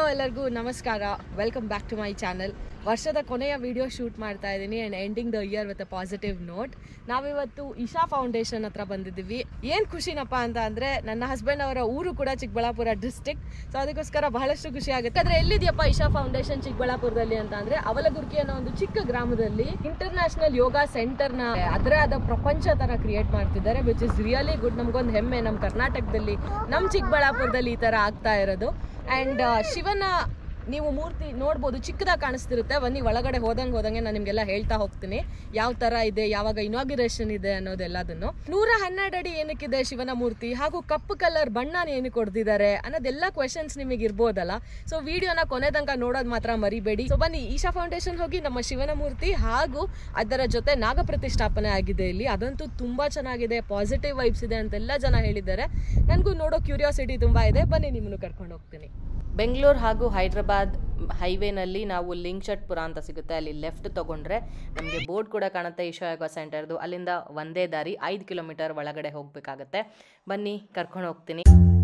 ಎಲ್ಲರಿಗೂ ನಮಸ್ಕಾರ welcome back to my channel ವರ್ಷದ ಕೊನೆಯ ವಿಡಿಯೋ ಶೂಟ್ ಮಾಡ್ತಾ ಇದ್ದೀನಿ and ending the year with a positive note ನಾವಿವತ್ತು ಇಶಾ ಫೌಂಡೇಶನ್ ಹತ್ರ ಬಂದಿದ್ದೀವಿ ಏನು ಖುಷಿನಪ್ಪ ಅಂತ ಅಂದರೆ ನನ್ನ ಹಸ್ಬೆಂಡ್ ಅವರ ಊರು ಕೂಡ ಚಿಕ್ಕಬಳ್ಳಾಪುರ ಡಿಸ್ಟಿಕ್ ಸೊ ಅದಕ್ಕೋಸ್ಕರ ಬಹಳಷ್ಟು ಖುಷಿ ಆಗುತ್ತೆ ಆದರೆ ಎಲ್ಲಿದೆಯಪ್ಪ ಇಶಾ ಫೌಂಡೇಶನ್ ಚಿಕ್ಕಬಳ್ಳಾಪುರದಲ್ಲಿ ಅಂತ ಅಂದರೆ ಅವಲಗುರ್ಕಿ ಅನ್ನೋ ಒಂದು ಚಿಕ್ಕ ಗ್ರಾಮದಲ್ಲಿ ಇಂಟರ್ನ್ಯಾಷನಲ್ ಯೋಗ ಸೆಂಟರ್ನ ಅದರೇ ಆದ ಪ್ರಪಂಚ ಥರ ಕ್ರಿಯೇಟ್ ಮಾಡ್ತಿದ್ದಾರೆ ವಿಚ್ ಇಸ್ ರಿಯಲಿ ಗುಡ್ ನಮಗೊಂದು ಹೆಮ್ಮೆ ನಮ್ಮ ಕರ್ನಾಟಕದಲ್ಲಿ ನಮ್ಮ ಚಿಕ್ಕಬಳ್ಳಾಪುರದಲ್ಲಿ ಈ ಥರ ಆಗ್ತಾ ಇರೋದು ಆ್ಯಂಡ್ ಶಿವನ ನೀವು ಮೂರ್ತಿ ನೋಡ್ಬೋದು ಚಿಕ್ಕದಾಗಿ ಕಾಣಿಸ್ತಿರುತ್ತೆ ಬನ್ನಿ ಒಳಗಡೆ ಹೋದಂಗೆ ಹೋದಂಗೆ ನಾನು ನಿಮಗೆಲ್ಲ ಹೇಳ್ತಾ ಹೋಗ್ತೀನಿ ಯಾವ ಥರ ಇದೆ ಯಾವಾಗ ಇನಾಗ್ಯುರೇಷನ್ ಇದೆ ಅನ್ನೋದೆಲ್ಲದನ್ನು ನೂರ ಹನ್ನೆರಡು ಅಡಿ ಏನಕ್ಕಿದೆ ಶಿವನ ಮೂರ್ತಿ ಹಾಗೂ ಕಪ್ಪು ಕಲರ್ ಬಣ್ಣ ಏನಕ್ಕೆ ಹೊಡೆದಿದ್ದಾರೆ ಅನ್ನೋದೆಲ್ಲ ಕ್ವೆಶನ್ಸ್ ನಿಮಗೆ ಇರ್ಬೋದಲ್ಲ ಸೊ ವಿಡಿಯೋನ ಕೊನೆ ತನಕ ನೋಡೋದು ಮಾತ್ರ ಮರಿಬೇಡಿ ಸೊ ಬನ್ನಿ ಈಶಾ ಫೌಂಡೇಶನ್ ಹೋಗಿ ನಮ್ಮ ಶಿವನ ಮೂರ್ತಿ ಹಾಗೂ ಅದರ ಜೊತೆ ನಾಗ ಪ್ರತಿಷ್ಠಾಪನೆ ಆಗಿದೆ ಇಲ್ಲಿ ಅದಂತೂ ತುಂಬಾ ಚೆನ್ನಾಗಿದೆ ಪಾಸಿಟಿವ್ ವೈಬ್ಸ್ ಇದೆ ಅಂತೆಲ್ಲ ಜನ ಹೇಳಿದ್ದಾರೆ ನನಗೂ ನೋಡೋ ಕ್ಯೂರಿಯಾಸಿಟಿ ತುಂಬಾ ಇದೆ ಬನ್ನಿ ನಿಮ್ಮನ್ನು ಕರ್ಕೊಂಡು ಹೋಗ್ತೀನಿ ಬೆಂಗಳೂರು ಹಾಗೂ ಹೈದ್ರಾಬಾದ್ ಹೈವೇನಲ್ಲಿ ನಾವು ಲಿಂಗ್ಚಟ್ಪುರ ಅಂತ ಸಿಗುತ್ತೆ ಅಲ್ಲಿ ಲೆಫ್ಟ್ ತಗೊಂಡ್ರೆ ನಮಗೆ ಬೋರ್ಡ್ ಕೂಡ ಕಾಣುತ್ತೆ ಈಶಾ ಯೋಗ ಸೆಂಟರ್ದು ಅಲ್ಲಿಂದ ಒಂದೇ ದಾರಿ ಐದು ಕಿಲೋಮೀಟರ್ ಒಳಗಡೆ ಹೋಗಬೇಕಾಗತ್ತೆ ಬನ್ನಿ ಕರ್ಕೊಂಡು ಹೋಗ್ತೀನಿ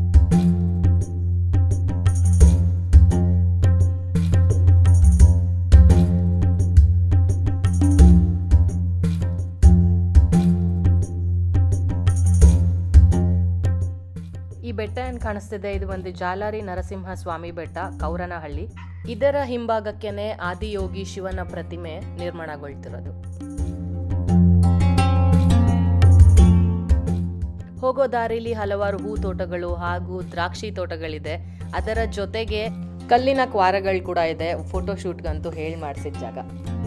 ಈ ಬೆಟ್ಟ ಏನು ಕಾಣಿಸ್ತಿದೆ ಇದು ಒಂದು ಜಾಲಾರಿ ನರಸಿಂಹ ಸ್ವಾಮಿ ಬೆಟ್ಟ ಕೌರನಹಳ್ಳಿ ಇದರ ಹಿಂಭಾಗಕ್ಕೆನೆ ಆದಿಯೋಗಿ ಶಿವನ ಪ್ರತಿಮೆ ನಿರ್ಮಾಣಗೊಳ್ತಿರೋದು ಹೋಗೋ ದಾರಿಲಿ ಹಲವಾರು ಹೂ ತೋಟಗಳು ಹಾಗೂ ದ್ರಾಕ್ಷಿ ತೋಟಗಳಿದೆ ಅದರ ಜೊತೆಗೆ ಕಲ್ಲಿನ ಕ್ವಾರಗಳು ಕೂಡ ಇದೆ ಫೋಟೋ ಶೂಟ್ಗಂತೂ ಹೇಳಿ ಮಾಡಿಸಿದ ಜಾಗ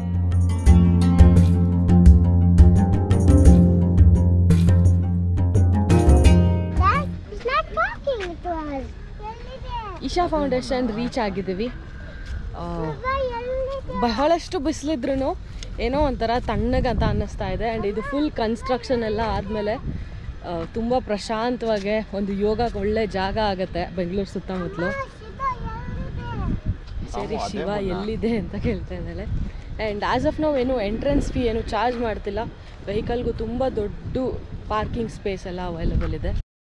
Dad, it's not talking to us. Isha foundation reach ಆಗಿದ್ದೀವಿ ಆ, ಬಹಳಷ್ಟು ಬಿಸಿಲಿದ್ರು ಏನೋ ಒಂಥರ ತಣ್ಣಗಂತ ಅನ್ನಿಸ್ತಾ ಇದೆ ಆ್ಯಂಡ್ ಇದು ಫುಲ್ ಕನ್ಸ್ಟ್ರಕ್ಷನ್ ಎಲ್ಲ ಆದಮೇಲೆ ತುಂಬ ಪ್ರಶಾಂತವಾಗಿ ಒಂದು ಯೋಗಕ್ಕೆ ಒಳ್ಳೆ ಜಾಗ ಆಗುತ್ತೆ ಬೆಂಗಳೂರು ಸುತ್ತಮುತ್ತಲು ಸರಿ ಶಿವ ಎಲ್ಲಿದೆ ಅಂತ ಕೇಳ್ತಾ ಇದ್ದಾಳೆ ಆ್ಯಂಡ್ ಆ್ಯಸ್ ಆಫ್ ನಾವು ಏನು ಎಂಟ್ರೆನ್ಸ್ ಫೀ ಏನು ಚಾರ್ಜ್ ಮಾಡ್ತಿಲ್ಲ ವೆಹಿಕಲ್ಗೂ ತುಂಬ ದೊಡ್ಡ ಪಾರ್ಕಿಂಗ್ ಸ್ಪೇಸ್ ಎಲ್ಲ ಅವೈಲಬಲ್ ಇದೆ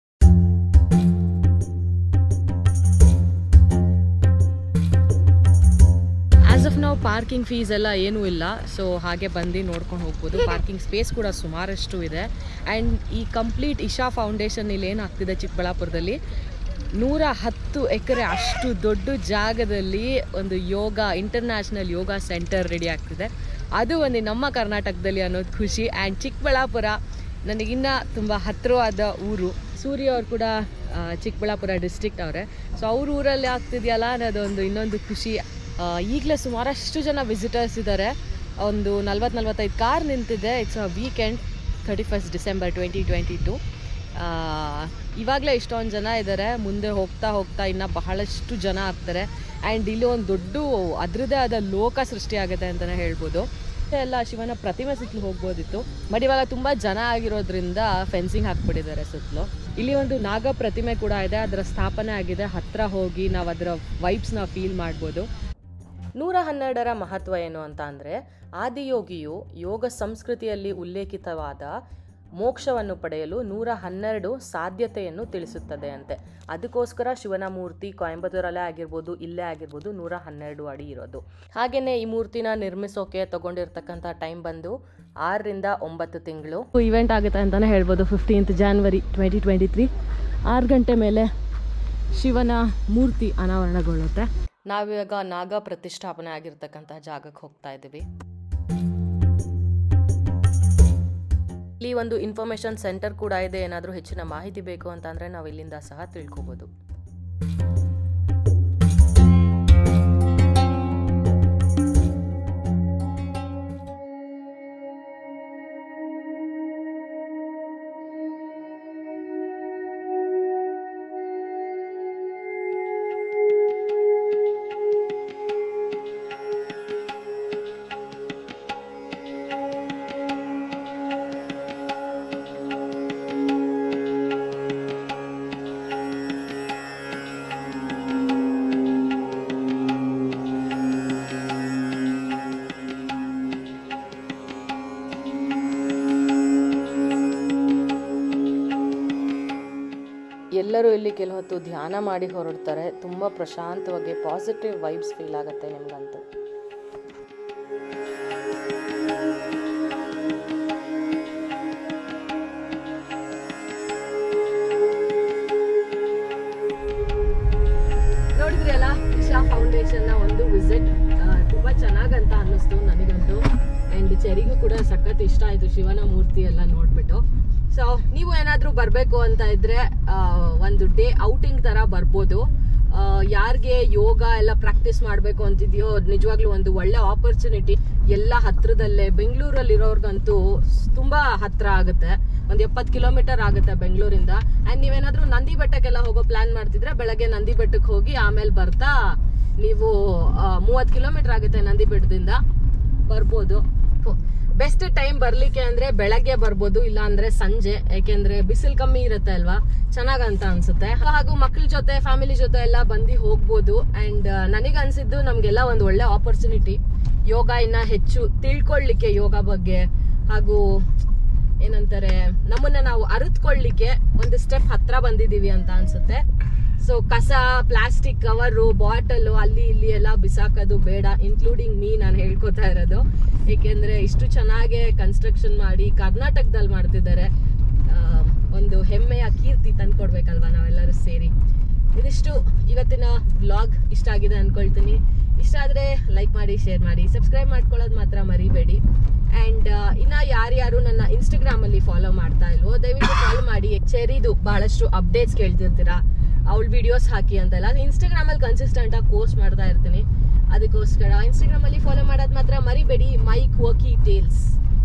ಆಸ್ ಆಫ್ ನಾವು ಪಾರ್ಕಿಂಗ್ ಫೀಸ್ ಎಲ್ಲ ಏನೂ ಇಲ್ಲ ಸೊ ಹಾಗೆ ಬಂದು ನೋಡ್ಕೊಂಡು ಹೋಗ್ಬೋದು ಪಾರ್ಕಿಂಗ್ ಸ್ಪೇಸ್ ಕೂಡ ಸುಮಾರಷ್ಟು ಇದೆ ಆ್ಯಂಡ್ ಈ ಕಂಪ್ಲೀಟ್ ಇಶಾ ಫೌಂಡೇಶನ್ ಇಲ್ಲಿ ಏನಾಗ್ತಿದೆ ಚಿಕ್ಕಬಳ್ಳಾಪುರದಲ್ಲಿ ನೂರ ಹತ್ತು ಎಕರೆ ಅಷ್ಟು ದೊಡ್ಡ ಜಾಗದಲ್ಲಿ ಒಂದು yoga international yoga centre ready ಆಗ್ತಿದೆ ಅದು ಒಂದು ನಮ್ಮ ಕರ್ನಾಟಕದಲ್ಲಿ ಅನ್ನೋದು ಖುಷಿ ಆ್ಯಂಡ್ ಚಿಕ್ಕಬಳ್ಳಾಪುರ ನನಗಿನ್ನ ತುಂಬ ಹತ್ತಿರವಾದ ಊರು ಸೂರ್ಯ ಅವ್ರು ಕೂಡ ಆ, ಚಿಕ್ಕಬಳ್ಳಾಪುರ ಡಿಸ್ಟ್ರಿಕ್ಟ್ ಅವರೇ ಸೊ ಅವ್ರ ಊರಲ್ಲಿ ಆಗ್ತಿದೆಯಲ್ಲ ಅನ್ನೋದೊಂದು ಇನ್ನೊಂದು ಖುಷಿ ಈಗಲೇ ಸುಮಾರಷ್ಟು ಜನ ವಿಸಿಟರ್ಸ್ ಇದ್ದಾರೆ ಒಂದು ನಲ್ವತ್ತು ನಲ್ವತ್ತೈದು ಕಾರ್ ನಿಂತಿದೆ it's a weekend thirty first December twenty twenty two ಇವಾಗಲೇ ಇಷ್ಟೊಂದು ಜನ ಇದ್ದಾರೆ ಮುಂದೆ ಹೋಗ್ತಾ ಹೋಗ್ತಾ ಇನ್ನು ಬಹಳಷ್ಟು ಜನ ಆಗ್ತಾರೆ ಆ್ಯಂಡ್ ಇಲ್ಲಿ ಒಂದು ದೊಡ್ಡ ಅದರದ್ದೇ ಆದ ಲೋಕ ಸೃಷ್ಟಿ ಆಗುತ್ತೆ ಅಂತಲೇ ಹೇಳ್ಬೋದು ಎಲ್ಲ ಶಿವನ ಪ್ರತಿಮೆ ಸುತ್ತಲೂ ಹೋಗ್ಬೋದಿತ್ತು ಬಟ್ ಇವಾಗ ತುಂಬ ಜನ ಆಗಿರೋದ್ರಿಂದ ಫೆನ್ಸಿಂಗ್ ಹಾಕ್ಬಿಟ್ಟಿದ್ದಾರೆ ಸುತ್ತಲೂ ಇಲ್ಲಿ ಒಂದು ನಾಗ ಪ್ರತಿಮೆ ಕೂಡ ಇದೆ ಅದರ ಸ್ಥಾಪನೆ ಆಗಿದೆ ಹತ್ರ ಹೋಗಿ ನಾವು ಅದರ ವೈಬ್ಸ್ನ ಫೀಲ್ ಮಾಡ್ಬೋದು ನೂರ ಹನ್ನೆರಡರ ಮಹತ್ವ ಏನು ಅಂತ ಅಂದರೆ ಆದಿಯೋಗಿಯು ಯೋಗ ಸಂಸ್ಕೃತಿಯಲ್ಲಿ ಉಲ್ಲೇಖಿತವಾದ ಮೋಕ್ಷವನ್ನು ಪಡೆಯಲು ನೂರ ಹನ್ನೆರಡು ಸಾಧ್ಯತೆಯನ್ನು ತಿಳಿಸುತ್ತದೆ ಅಂತೆ ಅದಕ್ಕೋಸ್ಕರ ಶಿವನ ಮೂರ್ತಿ ಕೊಯಂಬತ್ತೂರಲ್ಲೇ ಆಗಿರ್ಬೋದು ಇಲ್ಲೇ ಆಗಿರ್ಬೋದು ನೂರ ಹನ್ನೆರಡು ಅಡಿ ಇರೋದು ಹಾಗೆಯೇ ಈ ಮೂರ್ತಿನ ನಿರ್ಮಿಸೋಕೆ ತಗೊಂಡಿರ್ತಕ್ಕಂಥ ಟೈಮ್ ಬಂದು ಆರರಿಂದ ಒಂಬತ್ತು ತಿಂಗಳು ಇವೆಂಟ್ ಆಗುತ್ತೆ ಅಂತಲೇ ಹೇಳ್ಬೋದು fifteenth January twenty twenty three ಆರು ಗಂಟೆ ಮೇಲೆ ಶಿವನ ಮೂರ್ತಿ ಅನಾವರಣಗೊಳ್ಳುತ್ತೆ ನಾವಿವಾಗ ನಾಗ ಪ್ರತಿಷ್ಠಾಪನೆ ಆಗಿರ್ತಕ್ಕಂಥ ಜಾಗಕ್ಕೆ ಹೋಗ್ತಾ ಇದ್ದೀವಿ ಇಲ್ಲಿ ಒಂದು ಇನ್ಫಾರ್ಮೇಷನ್ ಸೆಂಟರ್ ಕೂಡ ಇದೆ ಏನಾದರೂ ಹೆಚ್ಚಿನ ಮಾಹಿತಿ ಬೇಕು ಅಂತಂದರೆ ನಾವು ಇಲ್ಲಿಂದ ಸಹ ತಿಳ್ಕೊಬೋದು ಎಲ್ಲರೂ ಇಲ್ಲಿ ಕೆಲವು ಹೊತ್ತು ಧ್ಯಾನ ಮಾಡಿ ಹೊರಡ್ತಾರೆ ತುಂಬ ಪ್ರಶಾಂತವಾಗಿ ಪಾಸಿಟಿವ್ ವೈಬ್ಸ್ ಫೀಲ್ ಆಗುತ್ತೆ ನಿಮ್ಗಂತೂ ನೋಡಿದ್ರಿ ಅಲ್ಲ ಇಶಾ ಫೌಂಡೇಶನ್ ನ ಒಂದು ವಿಸಿಟ್ ತುಂಬಾ ಚೆನ್ನಾಗಂತ ಅನ್ನಿಸ್ತು ನನಗಂತೂ ಅಂಡ್ ಚೆರಿಗೂ ಕೂಡ ಸಖತ್ ಇಷ್ಟ ಆಯ್ತು ಶಿವನ ಮೂರ್ತಿ ಎಲ್ಲ ನೋಡ್ಬಿಟ್ಟು ಸೊ ನೀವು ಏನಾದ್ರೂ ಬರ್ಬೇಕು ಅಂತ ಇದ್ರೆ ಆ, ಒಂದು ಡೇ ಔಟಿಂಗ್ ತರ ಬರ್ಬೋದು ಯಾರಿಗೆ ಯೋಗ ಎಲ್ಲ ಪ್ರಾಕ್ಟೀಸ್ ಮಾಡಬೇಕು ಅಂತಿದೆಯೋ ನಿಜವಾಗ್ಲೂ ಒಂದು ಒಳ್ಳೆ ಆಪರ್ಚುನಿಟಿ ಎಲ್ಲ ಹತ್ರದಲ್ಲೇ ಬೆಂಗಳೂರಲ್ಲಿ ಇರೋರ್ಗಂತೂ ತುಂಬಾ ಹತ್ರ ಆಗುತ್ತೆ ಒಂದ್ ಎಪ್ಪತ್ತು ಕಿಲೋಮೀಟರ್ ಆಗುತ್ತೆ ಬೆಂಗಳೂರಿಂದ ಅಂಡ್ ನೀವೇನಾದ್ರೂ ನಂದಿ ಬೆಟ್ಟಕ್ಕೆಲ್ಲ ಹೋಗೋ ಪ್ಲಾನ್ ಮಾಡ್ತಿದ್ರೆ ಬೆಳಗ್ಗೆ ನಂದಿ ಬೆಟ್ಟಕ್ಕೆ ಹೋಗಿ ಆಮೇಲೆ ಬರ್ತಾ ನೀವು ಮೂವತ್ತು ಕಿಲೋಮೀಟರ್ ಆಗುತ್ತೆ ನಂದಿ ಬೆಟ್ಟದಿಂದ ಬರ್ಬೋದು ಬೆಸ್ಟ್ ಟೈಮ್ ಬರ್ಲಿಕ್ಕೆ ಅಂದ್ರೆ ಬೆಳಗ್ಗೆ ಬರ್ಬೋದು ಇಲ್ಲ ಅಂದ್ರೆ ಸಂಜೆ ಯಾಕೆಂದ್ರೆ ಬಿಸಿಲು ಕಮ್ಮಿ ಇರುತ್ತೆ ಅಲ್ವಾ ಚೆನ್ನಾಗಂತ ಅನ್ಸುತ್ತೆ ಹಾಗೂ ಮಕ್ಳ ಜೊತೆ ಫ್ಯಾಮಿಲಿ ಜೊತೆ ಎಲ್ಲ ಬಂದು ಹೋಗ್ಬೋದು ಅಂಡ್ ನನಗೆ ಅನ್ಸಿದ್ದು ನಮ್ಗೆಲ್ಲ ಒಂದು ಒಳ್ಳೆ ಆಪರ್ಚುನಿಟಿ ಯೋಗ ಇನ್ನ ಹೆಚ್ಚು ತಿಳ್ಕೊಳ್ಳಿಕ್ಕೆ ಯೋಗ ಬಗ್ಗೆ ಹಾಗೂ ಏನಂತಾರೆ ನಮ್ಮನ್ನ ನಾವು ಅರಿತ್ಕೊಳ್ಳಿಕ್ಕೆ ಒಂದು ಸ್ಟೆಪ್ ಹತ್ರ ಬಂದಿದೀವಿ ಅಂತ ಅನ್ಸುತ್ತೆ ಸೊ ಕಸ ಪ್ಲಾಸ್ಟಿಕ್ ಕವರು ಬಾಟಲ್ ಅಲ್ಲಿ ಇಲ್ಲಿ ಎಲ್ಲ ಬಿಸಾಕೋದು ಬೇಡ ಇನ್ಕ್ಲೂಡಿಂಗ್ ಮೀ ನಾನು ಹೇಳ್ಕೊತಾ ಇರೋದು ಏಕೆಂದ್ರೆ ಇಷ್ಟು ಚೆನ್ನಾಗಿ ಕನ್ಸ್ಟ್ರಕ್ಷನ್ ಮಾಡಿ ಕರ್ನಾಟಕದಲ್ಲಿ ಮಾಡ್ತಿದ್ದಾರೆ ಆ, ಒಂದು ಹೆಮ್ಮೆಯ ಕೀರ್ತಿ ತಂದ್ಕೊಡ್ಬೇಕಲ್ವಾ ನಾವೆಲ್ಲರೂ ಸೇರಿ ಇದಿಷ್ಟು ಇವತ್ತಿನ ಬ್ಲಾಗ್ ಇಷ್ಟ ಆಗಿದೆ ಅನ್ಕೊಳ್ತೀನಿ ಇಷ್ಟ ಆದ್ರೆ ಲೈಕ್ ಮಾಡಿ ಶೇರ್ ಮಾಡಿ ಸಬ್ಸ್ಕ್ರೈಬ್ ಮಾಡ್ಕೊಳ್ಳೋದು ಮಾತ್ರ ಮರಿಬೇಡಿ ಅಂಡ್ ಇನ್ನ ಯಾರ್ಯಾರು ನನ್ನ ಇನ್ಸ್ಟಾಗ್ರಾಮ್ ಅಲ್ಲಿ ಫಾಲೋ ಮಾಡ್ತಾ ಇಲ್ವೋ ದಯವಿಟ್ಟು ಫಾಲೋ ಮಾಡಿ ಚೆರಿದು ಬಹಳಷ್ಟು ಅಪ್ಡೇಟ್ಸ್ ಕೇಳ್ತಿರ್ತೀರಾ ಅವಳ ವಿಡಿಯೋಸ್ ಹಾಕಿ ಅಂತೆಲ್ಲ ಇನ್ಸ್ಟಾಗ್ರಾಮ್ ಅಲ್ಲಿ ಕನ್ಸಿಸ್ಟೆಂಟ್ ಆಗಿ ಪೋಸ್ಟ್ ಮಾಡ್ತಾ ಇರ್ತೀನಿ ಅದಕ್ಕೋಸ್ಕರ ಇನ್ಸ್ಟಾಗ್ರಾಮ್ ಅಲ್ಲಿ ಫಾಲೋ ಮಾಡೋದ್ ಮಾತ್ರ ಮರಿಬೇಡಿ ಮೈಕ್ ವೋಕಿ ಟೇಲ್ಸ್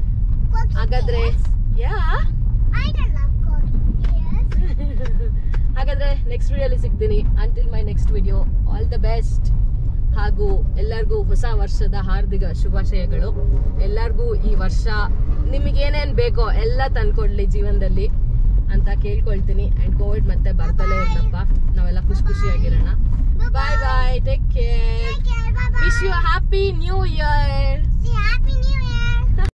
ಹಾಗಾದ್ರೆ ya I don't love cookies. ಹಾಗಾದ್ರೆ ನೆಕ್ಸ್ಟ್ ವಿಡಿಯೋಲಿ ಸಿಗ್ತೀನಿ until my next video all the best ಹಾಗೂ ಎಲ್ಲರಿಗೂ ಹೊಸ ವರ್ಷದ ಹಾರ್ದಿಕ ಶುಭಾಶಯಗಳು ಎಲ್ಲರಿಗೂ ಈ ವರ್ಷ ನಿಮಗೇನೇನ್ ಬೇಕೋ ಎಲ್ಲ ತಂದ್ಕೊಡ್ಲಿ ಜೀವನದಲ್ಲಿ ಅಂತ ಕೇಳ್ಕೊಳ್ತೀನಿ ಅಂಡ್ ಕೋವಿಡ್ ಮತ್ತೆ ಬರ್ತಲೇ ಇರ್ಲಪ್ಪ ನಾವೆಲ್ಲ ಖುಷಿ ಖುಷಿಯಾಗಿರೋಣ bye bye take care Take care. Bye bye. Wish you happy new year